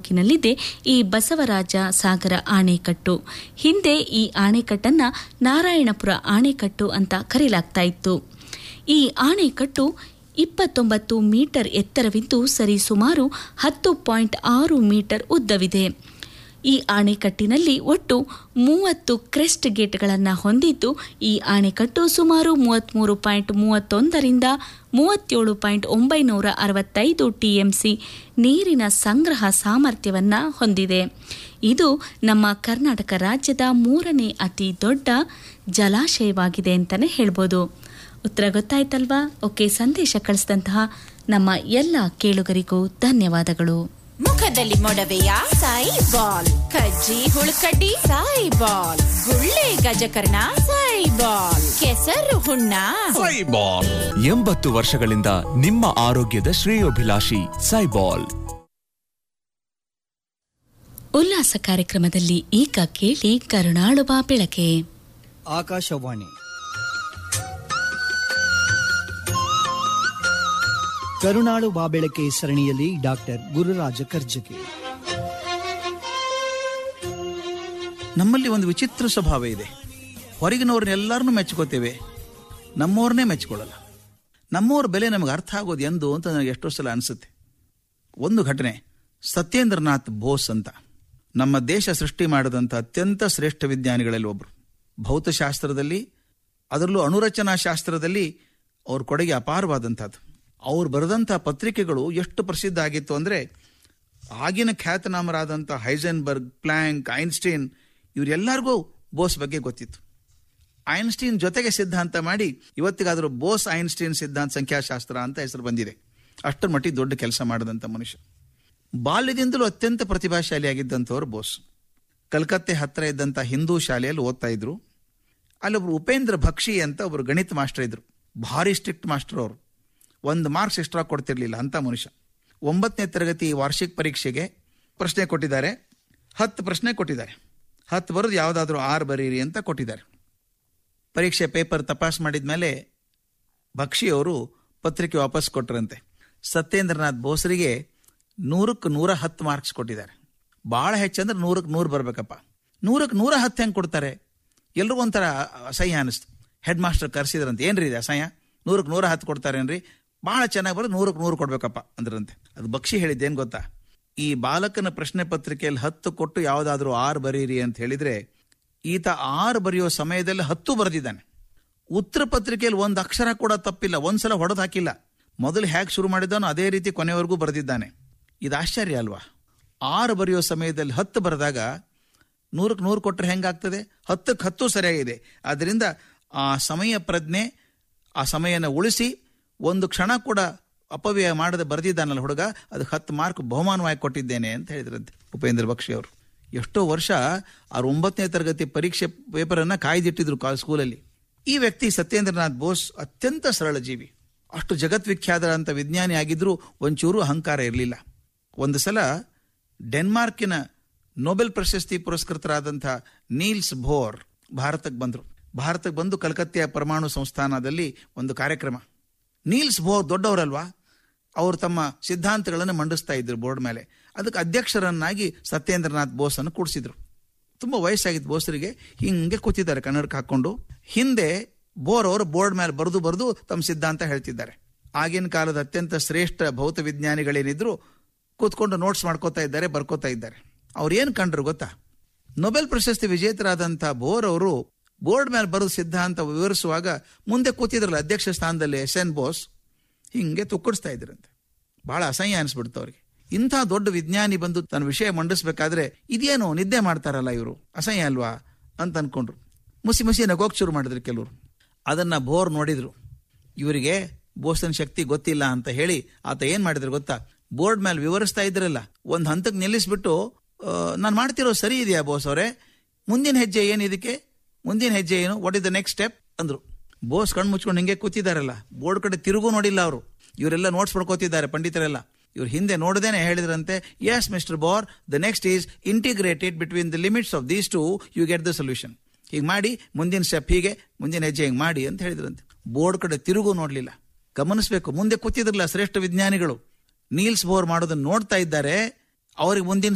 ತಾಲೂಕಿನಲ್ಲಿದೆ ಈ ಬಸವರಾಜ ಸಾಗರ ಆಣೆಕಟ್ಟು ಹಿಂದೆ ಈ ಆಣೆಕಟ್ಟನ್ನ ನಾರಾಯಣಪುರ ಆಣೆಕಟ್ಟು ಅಂತ ಕರೆಯಲಾಗ್ತಾ ಇತ್ತು ಈ ಆಣೆಕಟ್ಟು ಇಪ್ಪತ್ತೊಂಬತ್ತು ಮೀಟರ್ ಎತ್ತರವಿದ್ದು ಸರಿಸುಮಾರು ಹತ್ತು ಪಾಯಿಂಟ್ ಆರು ಮೀಟರ್ ಉದ್ದವಿದೆ ಈ ಆಣೆಕಟ್ಟಿನಲ್ಲಿ ಒಟ್ಟು ಮೂವತ್ತು ಕ್ರೆಸ್ಟ್ ಗೇಟ್ಗಳನ್ನು ಹೊಂದಿದ್ದು ಈ ಆಣೆಕಟ್ಟು ಸುಮಾರು ಮೂವತ್ತ್ಮೂರು ಪಾಯಿಂಟ್ ಮೂವತ್ತೊಂದರಿಂದ ಮೂವತ್ತೇಳು ಪಾಯಿಂಟ್ ಒಂಬೈನೂರ ಅರವತ್ತೈದು ಟಿಎಂಸಿ ನೀರಿನ ಸಂಗ್ರಹ ಸಾಮರ್ಥ್ಯವನ್ನು ಹೊಂದಿದೆ ಇದು ನಮ್ಮ ಕರ್ನಾಟಕ ರಾಜ್ಯದ ಮೂರನೇ ಅತಿ ದೊಡ್ಡ ಜಲಾಶಯವಾಗಿದೆ ಅಂತಲೇ ಹೇಳ್ಬೋದು ಉತ್ತರ ಗೊತ್ತಾಯ್ತಲ್ವಾ ಓಕೆ ಸಂದೇಶ ಕಳಿಸಿದಂತಹ ನಮ್ಮ ಎಲ್ಲ ಕೇಳುಗರಿಗೂ ಧನ್ಯವಾದಗಳು ಮುಖದಲ್ಲಿ ಮೊಡವೆಯ ಸಾಯಿ ಬಾಲ್ ಕಜ್ಜಿ ಹುಳುಕಡ್ಡಿ ಸಾಯಿ ಬಾಲ್ ಗುಳ್ಳೆ ಗಜಕರ್ಣ ಸಾಯಿ ಬಾಲ್ ಕೆಸರು ಹುಣ್ಣ ಸೈಬಾಲ್ ಎಂಬತ್ತು ವರ್ಷಗಳಿಂದ ನಿಮ್ಮ ಆರೋಗ್ಯದ ಶ್ರೇಯೋಭಿಲಾಷಿ ಸೈಬಾಲ್ ಉಲ್ಲಾಸ ಕಾರ್ಯಕ್ರಮದಲ್ಲಿ ಈಗ ಕೇಳಿ ಕರುಣಾಳುವ ಬೆಳಕೆ ಆಕಾಶವಾಣಿ ಕರುಣಾಳು ಬಾಬೆಳಕೆ ಸರಣಿಯಲ್ಲಿ ಡಾಕ್ಟರ್ ಗುರುರಾಜ ಕರ್ಜಗಿ ನಮ್ಮಲ್ಲಿ ಒಂದು ವಿಚಿತ್ರ ಸ್ವಭಾವ ಇದೆ ಹೊರಗಿನವ್ರನ್ನೆಲ್ಲರನ್ನೂ ಮೆಚ್ಕೋತೇವೆ ನಮ್ಮವ್ರನ್ನೇ ಮೆಚ್ಕೊಳ್ಳಲ್ಲ ನಮ್ಮವ್ರ ಬೆಲೆ ನಮಗೆ ಅರ್ಥ ಆಗೋದು ಎಂದು ಅಂತ ನನಗೆ ಎಷ್ಟೋ ಸಲ ಅನಿಸುತ್ತೆ ಒಂದು ಘಟನೆ ಸತ್ಯೇಂದ್ರನಾಥ್ ಬೋಸ್ ಅಂತ ನಮ್ಮ ದೇಶ ಸೃಷ್ಟಿ ಮಾಡಿದಂಥ ಅತ್ಯಂತ ಶ್ರೇಷ್ಠ ವಿಜ್ಞಾನಿಗಳಲ್ಲಿ ಒಬ್ಬರು ಭೌತಶಾಸ್ತ್ರದಲ್ಲಿ ಅದರಲ್ಲೂ ಅಣುರಚನಾ ಶಾಸ್ತ್ರದಲ್ಲಿ ಅವ್ರ ಕೊಡುಗೆ ಅಪಾರವಾದಂಥದ್ದು ಅವ್ರು ಬರೆದಂಥ ಪತ್ರಿಕೆಗಳು ಎಷ್ಟು ಪ್ರಸಿದ್ಧ ಆಗಿತ್ತು ಅಂದರೆ ಆಗಿನ ಖ್ಯಾತನಾಮರಾದಂಥ ಹೈಸೆನ್ಬರ್ಗ್ ಪ್ಲ್ಯಾಂಕ್ ಐನ್ಸ್ಟೀನ್ ಇವರೆಲ್ಲರಿಗೂ ಬೋಸ್ ಬಗ್ಗೆ ಗೊತ್ತಿತ್ತು ಐನ್ಸ್ಟೀನ್ ಜೊತೆಗೆ ಸಿದ್ಧಾಂತ ಮಾಡಿ ಇವತ್ತಿಗಾದರೂ ಬೋಸ್ ಐನ್ಸ್ಟೀನ್ ಸಿದ್ಧಾಂತ ಸಂಖ್ಯಾಶಾಸ್ತ್ರ ಅಂತ ಹೆಸರು ಬಂದಿದೆ ಅಷ್ಟರ ಮಟ್ಟಿಗೆ ದೊಡ್ಡ ಕೆಲಸ ಮಾಡಿದಂಥ ಮನುಷ್ಯ ಬಾಲ್ಯದಿಂದಲೂ ಅತ್ಯಂತ ಪ್ರತಿಭಾಶಾಲಿಯಾಗಿದ್ದಂಥವ್ರು ಬೋಸ್ ಕಲ್ಕತ್ತೆ ಹತ್ತಿರ ಇದ್ದಂಥ ಹಿಂದೂ ಶಾಲೆಯಲ್ಲಿ ಓದ್ತಾ ಇದ್ರು ಅಲ್ಲೊಬ್ರು ಉಪೇಂದ್ರ ಭಕ್ಷಿ ಅಂತ ಒಬ್ರು ಗಣಿತ ಮಾಸ್ಟರ್ ಇದ್ರು ಭಾರಿ ಸ್ಟ್ರಿಕ್ಟ್ ಮಾಸ್ಟರ್ ಅವರು ಒಂದು ಮಾರ್ಕ್ಸ್ ಎಕ್ಸ್ಟ್ರಾ ಕೊಡ್ತಿರ್ಲಿಲ್ಲ ಅಂತ ಮನುಷ್ಯ ಒಂಬತ್ತನೇ ತರಗತಿ ವಾರ್ಷಿಕ ಪರೀಕ್ಷೆಗೆ ಪ್ರಶ್ನೆ ಕೊಟ್ಟಿದ್ದಾರೆ ಹತ್ತು ಪ್ರಶ್ನೆ ಕೊಟ್ಟಿದ್ದಾರೆ ಹತ್ತು ಬರೋದು ಯಾವುದಾದ್ರೂ ಆರು ಬರೀರಿ ಅಂತ ಕೊಟ್ಟಿದ್ದಾರೆ ಪರೀಕ್ಷೆ ಪೇಪರ್ ತಪಾಸ್ ಮಾಡಿದ ಮೇಲೆ ಭಕ್ಷಿಯವರು ಪತ್ರಿಕೆ ವಾಪಸ್ ಕೊಟ್ರಂತೆ ಸತ್ಯೇಂದ್ರನಾಥ್ ಬೋಸರಿಗೆ ನೂರಕ್ಕೆ ನೂರ ಹತ್ತು ಮಾರ್ಕ್ಸ್ ಕೊಟ್ಟಿದ್ದಾರೆ ಭಾಳ ಹೆಚ್ಚಂದ್ರೆ ನೂರಕ್ಕೆ ನೂರು ಬರಬೇಕಪ್ಪ ನೂರಕ್ಕೆ ನೂರ ಹತ್ತು ಹೆಂಗೆ ಕೊಡ್ತಾರೆ ಎಲ್ರಿಗೂ ಒಂಥರ ಅಸಹ್ಯ ಅನಿಸ್ತು ಹೆಡ್ ಮಾಸ್ಟರ್ ಕರೆಸಿದ್ರಂತೆ ಏನ್ರಿ ಇದೆ ಅಸಹ್ಯ ನೂರಕ್ಕೆ ನೂರ ಹತ್ತು ಕೊಡ್ತಾರೇನ್ರಿ ಭಾಳ ಚೆನ್ನಾಗಿ ಬರೋದು ನೂರಕ್ಕೆ ನೂರು ಕೊಡ್ಬೇಕಪ್ಪ ಅಂದ್ರಂತೆ ಅದು ಬಕ್ಷಿ ಹೇಳಿದ್ದೇನು ಗೊತ್ತಾ ಈ ಬಾಲಕನ ಪ್ರಶ್ನೆ ಪತ್ರಿಕೆಯಲ್ಲಿ ಹತ್ತು ಕೊಟ್ಟು ಯಾವುದಾದ್ರೂ ಆರು ಬರೀರಿ ಅಂತ ಹೇಳಿದ್ರೆ ಈತ ಆರು ಬರೆಯೋ ಸಮಯದಲ್ಲಿ ಹತ್ತು ಬರೆದಿದ್ದಾನೆ ಉತ್ತರ ಪತ್ರಿಕೆಯಲ್ಲಿ ಒಂದು ಅಕ್ಷರ ಕೂಡ ತಪ್ಪಿಲ್ಲ ಒಂದ್ಸಲ ಹೊಡೆದು ಹಾಕಿಲ್ಲ ಮೊದಲು ಹೇಗೆ ಶುರು ಮಾಡಿದ್ದಾನೋ ಅದೇ ರೀತಿ ಕೊನೆವರೆಗೂ ಬರೆದಿದ್ದಾನೆ ಇದು ಆಶ್ಚರ್ಯ ಅಲ್ವಾ ಆರು ಬರೆಯೋ ಸಮಯದಲ್ಲಿ ಹತ್ತು ಬರೆದಾಗ ನೂರಕ್ಕೆ ನೂರು ಕೊಟ್ಟರೆ ಹೆಂಗಾಗ್ತದೆ ಹತ್ತಕ್ಕೆ ಹತ್ತು ಸರಿಯಾಗಿದೆ ಆದ್ದರಿಂದ ಆ ಸಮಯ ಪ್ರಜ್ಞೆ ಆ ಸಮಯನ ಉಳಿಸಿ ಒಂದು ಕ್ಷಣ ಕೂಡ ಅಪವ್ಯಯ ಮಾಡದೆ ಬರೆದಿದ್ದಾನಲ್ಲ ಹುಡುಗ ಅದಕ್ಕೆ ಹತ್ತು ಮಾರ್ಕ್ ಬಹುಮಾನವಾಗಿ ಕೊಟ್ಟಿದ್ದೇನೆ ಅಂತ ಹೇಳಿದ್ರಂತೆ ಉಪೇಂದ್ರ ಬಕ್ಷಿ ಅವರು ಎಷ್ಟೋ ವರ್ಷ ಅವ್ರ ಒಂಬತ್ತನೇ ತರಗತಿ ಪರೀಕ್ಷೆ ಪೇಪರನ್ನು ಕಾಯ್ದಿಟ್ಟಿದ್ರು ಕಾ ಸ್ಕೂಲಲ್ಲಿ ಈ ವ್ಯಕ್ತಿ ಸತ್ಯೇಂದ್ರನಾಥ್ ಬೋಸ್ ಅತ್ಯಂತ ಸರಳ ಜೀವಿ ಅಷ್ಟು ಜಗತ್ವಿಖ್ಯಾತರಂಥ ವಿಜ್ಞಾನಿ ಆಗಿದ್ರೂ ಒಂಚೂರು ಅಹಂಕಾರ ಇರಲಿಲ್ಲ ಒಂದು ಸಲ ಡೆನ್ಮಾರ್ಕಿನ ನೊಬೆಲ್ ಪ್ರಶಸ್ತಿ ಪುರಸ್ಕೃತರಾದಂಥ ನೀಲ್ಸ್ ಬೋರ್ ಭಾರತಕ್ಕೆ ಬಂದರು ಭಾರತಕ್ಕೆ ಬಂದು ಕಲ್ಕತ್ತೆಯ ಪರಮಾಣು ಸಂಸ್ಥಾನದಲ್ಲಿ ಒಂದು ಕಾರ್ಯಕ್ರಮ ನೀಲ್ಸ್ ಬೋರ್ ದೊಡ್ಡವರಲ್ವಾ ಅವರು ತಮ್ಮ ಸಿದ್ಧಾಂತಗಳನ್ನು ಮಂಡಿಸ್ತಾ ಇದ್ರು ಬೋರ್ಡ್ ಮೇಲೆ ಅದಕ್ಕೆ ಅಧ್ಯಕ್ಷರನ್ನಾಗಿ ಸತ್ಯೇಂದ್ರನಾಥ್ ಬೋಸನ್ನು ಕೂಡಿಸಿದ್ರು ತುಂಬ ವಯಸ್ಸಾಗಿತ್ತು ಬೋಸರಿಗೆ ಹಿಂಗೆ ಕೂತಿದ್ದಾರೆ ಕನ್ನಡಕ್ಕೆ ಹಾಕೊಂಡು ಹಿಂದೆ ಬೋರ್ ಅವರು ಬೋರ್ಡ್ ಮೇಲೆ ಬರೆದು ಬರೆದು ತಮ್ಮ ಸಿದ್ಧಾಂತ ಹೇಳ್ತಿದ್ದಾರೆ ಆಗಿನ ಕಾಲದ ಅತ್ಯಂತ ಶ್ರೇಷ್ಠ ಭೌತ ವಿಜ್ಞಾನಿಗಳೇನಿದ್ರು ಕೂತ್ಕೊಂಡು ನೋಟ್ಸ್ ಮಾಡ್ಕೋತಾ ಇದ್ದಾರೆ ಬರ್ಕೋತಾ ಇದ್ದಾರೆ ಅವ್ರು ಏನು ಕಂಡ್ರು ಗೊತ್ತಾ ನೊಬೆಲ್ ಪ್ರಶಸ್ತಿ ವಿಜೇತರಾದಂಥ ಬೋರ್ ಅವರು ಬೋರ್ಡ್ ಮೇಲೆ ಬರೆದು ಸಿದ್ಧಾಂತ ವಿವರಿಸುವಾಗ ಮುಂದೆ ಕೂತಿದ್ರಲ್ಲ ಅಧ್ಯಕ್ಷ ಸ್ಥಾನದಲ್ಲಿ ಎಸ್ ಎನ್ ಬೋಸ್ ಹಿಂಗೆ ತುಕ್ಕಡಿಸ್ತಾ ಇದ್ರಂತೆ ಬಹಳ ಅಸಹ್ಯ ಅನಿಸ್ಬಿಡ್ತು ಅವ್ರಿಗೆ ಇಂಥ ದೊಡ್ಡ ವಿಜ್ಞಾನಿ ಬಂದು ತನ್ನ ವಿಷಯ ಮಂಡಿಸ್ಬೇಕಾದ್ರೆ ಇದೇನು ನಿದ್ದೆ ಮಾಡ್ತಾರಲ್ಲ ಇವರು ಅಸಹ್ಯ ಅಲ್ವಾ ಅಂತ ಅನ್ಕೊಂಡ್ರು ಮುಸಿ ಮುಸಿ ನಗೋಕ್ ಶುರು ಮಾಡಿದ್ರು ಕೆಲವರು ಅದನ್ನ ಬೋರ್ ನೋಡಿದ್ರು ಇವರಿಗೆ ಬೋಸನ್ ಶಕ್ತಿ ಗೊತ್ತಿಲ್ಲ ಅಂತ ಹೇಳಿ ಆತ ಏನ್ ಮಾಡಿದ್ರು ಗೊತ್ತಾ ಬೋರ್ಡ್ ಮೇಲೆ ವಿವರಿಸ್ತಾ ಇದ್ರಲ್ಲ ಒಂದು ಹಂತಕ್ಕೆ ನಿಲ್ಲಿಸ್ಬಿಟ್ಟು ನಾನು ಮಾಡ್ತಿರೋ ಸರಿ ಇದೆಯಾ ಬೋಸ್ ಅವರೇ ಮುಂದಿನ ಹೆಜ್ಜೆ ಏನು ಇದಕ್ಕೆ ಮುಂದಿನ ಹೆಜ್ಜೆ ಏನು what is the next step ಅಂದ್ರು ಬೋಸ್ ಕಣ್ಣು ಮುಚ್ಕೊಂಡು ಹಿಂಗೆ ಕೂತಿದಾರಲ್ಲ ಬೋರ್ಡ್ ಕಡೆ ತಿರುಗೂ ನೋಡಿಲ್ಲ ಅವರು ಇವರೆಲ್ಲ ನೋಟ್ಸ್ ಪಡ್ಕೋತಿದ್ದಾರೆ ಪಂಡಿತರೆಲ್ಲ ಇವ್ರು ಹಿಂದೆ ನೋಡದೇನೆ ಹೇಳಿದ್ರಂತೆ ಎಸ್ ಮಿಸ್ಟರ್ ಬೋರ್ the next is integrated between the limits of these to you get the solution ಹೀಗೆ ಮಾಡಿ ಮುಂದಿನ ಸ್ಟೆಪ್ ಹೀಗೆ ಮುಂದಿನ ಹೆಜ್ಜೆ ಹಿಂಗೆ ಮಾಡಿ ಅಂತ ಹೇಳಿದ್ರಂತೆ ಬೋರ್ಡ್ ಕಡೆ ತಿರುಗೂ ನೋಡಲಿಲ್ಲ ಗಮನಿಸಬೇಕು ಮುಂದೆ ಕೂತಿದ್ರಲ್ಲ ಶ್ರೇಷ್ಠ ವಿಜ್ಞಾನಿಗಳು ನೀಲ್ಸ್ ಬೋರ್ ಮಾಡೋದನ್ನ ನೋಡ್ತಾ ಇದ್ದಾರೆ ಅವ್ರಿಗೆ ಮುಂದಿನ